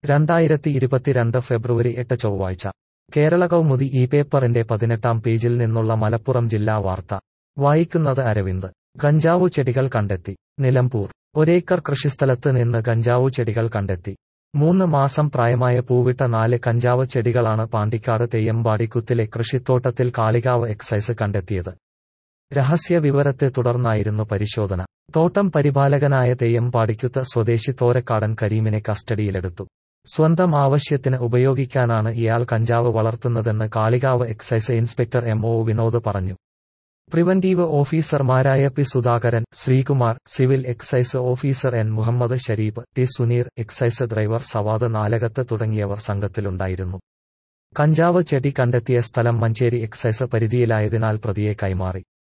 രണ്ടായിരത്തി ഇരുപത്തിരണ്ട് ഫെബ്രുവരി എട്ട് ചൊവ്വാഴ്ച കേരള കൗമുദി ഈ പേപ്പറിന്റെ പതിനെട്ടാം പേജിൽ നിന്നുള്ള മലപ്പുറം ജില്ലാ വാർത്ത വായിക്കുന്നത് അരവിന്ദ് ഗഞ്ചാവു ചെടികൾ കണ്ടെത്തി നിലമ്പൂർ ഒരേക്കർ കൃഷിസ്ഥലത്ത് നിന്ന് ഗഞ്ചാവു ചെടികൾ കണ്ടെത്തി മൂന്ന് മാസം പ്രായമായ പൂവിട്ട നാല് കഞ്ചാവ് ചെടികളാണ് പാണ്ടിക്കാട് തെയ്യമ്പാടിക്കുത്തിലെ കൃഷിത്തോട്ടത്തിൽ കാളികാവ് എക്സൈസ് കണ്ടെത്തിയത് രഹസ്യ വിവരത്തെ തുടർന്നായിരുന്നു പരിശോധന തോട്ടം പരിപാലകനായ തെയ്യമ്പാടിക്കുത്ത് സ്വദേശി തോരക്കാടൻ കരീമിനെ കസ്റ്റഡിയിലെടുത്തു സ്വന്തം ആവശ്യത്തിന് ഉപയോഗിക്കാനാണ് ഇയാൾ കഞ്ചാവ് വളർത്തുന്നതെന്ന് Kalikavu excise inspector M O Vinod പറഞ്ഞു പ്രിവന്റീവ് ഓഫീസർമാരായ P Sudhakaran Sreekumar civil excise officer N Muhammad Sharif T Suneer excise driver Savad Nalakath തുടങ്ങിയവർ സംഘത്തിലുണ്ടായിരുന്നു കഞ്ചാവ് ചെടി കണ്ടെത്തിയ സ്ഥലം മഞ്ചേരി എക്സൈസ് പരിധിയിലായതിനാൽ പ്രതിയെ കൈമാറി